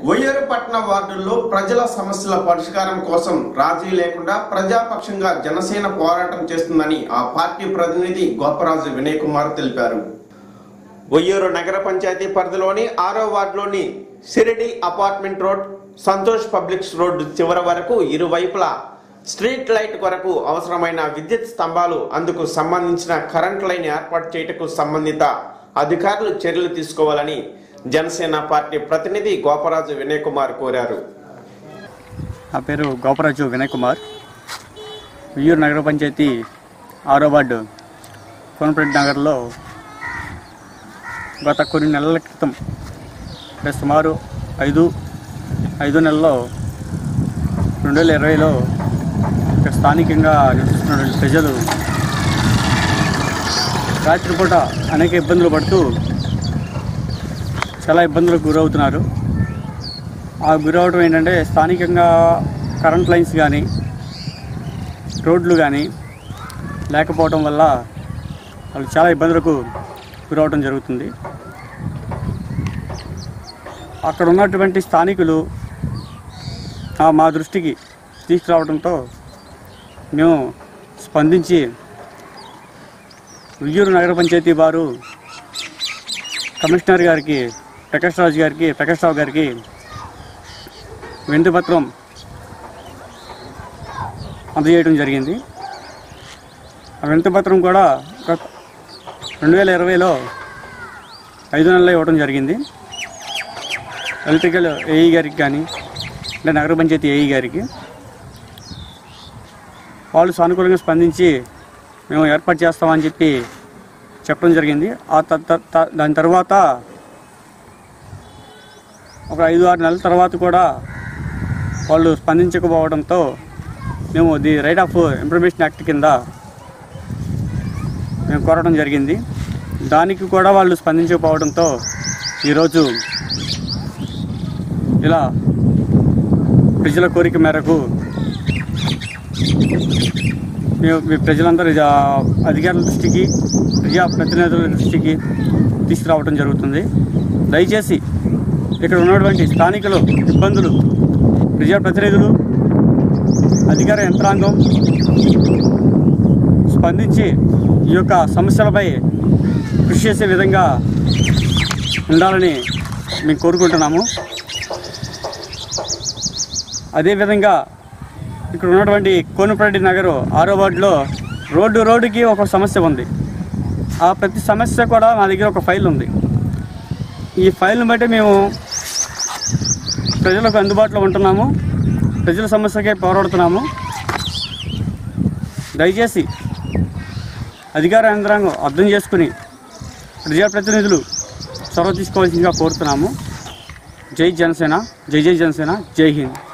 ఒయ్యూరుపట్న వార్డుల్లో ప్రజల సమస్యల పరిష్కారం కోసం రాజీ లేకుండా ప్రజాపక్షంగా జనసేన పోరాటం చేస్తుందని ఆ పార్టీ ప్రతినిధి గోపరాజు వినయ్ కుమార్ తెలిపారు ఒయ్యూరు నగర పంచాయతీ పరిధిలోని ఆరో వార్డులోని Shirdi apartment road Santosh publics road చివరి వరకు ఇరువైపులా స్ట్రీట్ లైట్ కొరకు అవసరమైన విద్యుత్ స్తంభాలు అందుకు సంబంధించిన కరెంట్ లైన్ ఏర్పాటు చేయటకు సంబంధిత అధికారులు చర్యలు తీసుకోవాలని జనసేన పార్టీ ప్రతినిధి గోపరాజు వినయ్ కుమార్ కోరారు నా పేరు గోపరాజు వినయ్ కుమార్ వియ్యూరు నగర పంచాయతీ ఆరో వార్డు కోనపరెడ్డి నగర్లో గత కొన్ని నెలల క్రితం అంటే సుమారు ఐదు ఐదు నెలల్లో రెండు వేల ఇరవైలో ఇక్కడ స్థానికంగా నివసిస్తున్న ప్రజలు రాత్రిపూట అనేక ఇబ్బందులు పడుతూ చాలా ఇబ్బందులకు గురవుతున్నారు ఆ గురవడం ఏంటంటే స్థానికంగా కరెంట్ లైన్స్ కానీ రోడ్లు కానీ లేకపోవడం వల్ల వాళ్ళు చాలా ఇబ్బందులకు గురవడం జరుగుతుంది అక్కడ ఉన్నటువంటి స్థానికులు ఆ, మా దృష్టికి తీసుకురావడంతో మేము స్పందించి వియ్యూరు నగర పంచాయతీ వారు కమిషనర్ గారికి ప్రకాష్ రాజు గారికి ప్రకాష్ రావు గారికి వినతి పత్రం అందజేయడం జరిగింది ఆ వినతి పత్రం కూడా గత రెండు వేల ఇరవైలో ఐదు నెలలు ఇవ్వడం జరిగింది ఎలక్ట్రికల్ ఏఈ గారికి కానీ అంటే నగర పంచాయతీ ఏఈ గారికి వాళ్ళు సానుకూలంగా స్పందించి మేము ఏర్పాటు చేస్తామని చెప్పి చెప్పడం జరిగింది ఆ త- త- త- దాని తర్వాత ఒక ఐదు ఆరు నెలల తర్వాత కూడా వాళ్ళు స్పందించకపోవడంతో మేము the right of information act కింద మేము కోరడం జరిగింది దానికి కూడా వాళ్ళు స్పందించకపోవడంతో ఈరోజు ఇలా ప్రజల కోరిక మేరకు మేము మీ ప్రజలందరూ ఇది, ఆ, అధికారుల దృష్టికి ప్రజా ప్రతినిధుల దృష్టికి తీసుకురావడం జరుగుతుంది దయచేసి ఇక్కడ ఉన్నటువంటి స్థానికులు ఇబ్బందులు ప్రజాప్రతినిధులు అధికార యంత్రాంగం స్పందించి ఈ యొక్క సమస్యలపై కృషి చేసే విధంగా ఉండాలని మేము కోరుకుంటున్నాము అదేవిధంగా ఇక్కడ ఉన్నటువంటి కోనపరెడ్డి నగరు ఆరో వార్డులో రోడ్డు రోడ్డుకి ఒక సమస్య ఉంది ఆ ప్రతి సమస్య కూడా మా దగ్గర ఒక ఫైల్ ఉంది ఈ ఫైల్ని బట్టి మేము ప్రజలకు అందుబాటులో ఉంటున్నాము ప్రజల సమస్యకే పోరాడుతున్నాము దయచేసి అధికార యంత్రాంగం అర్థం చేసుకుని ప్రజాప్రతినిధులు చొరవ తీసుకోవాల్సిందిగా కోరుతున్నాము జై జనసేన జై జై జనసేన జై హింద్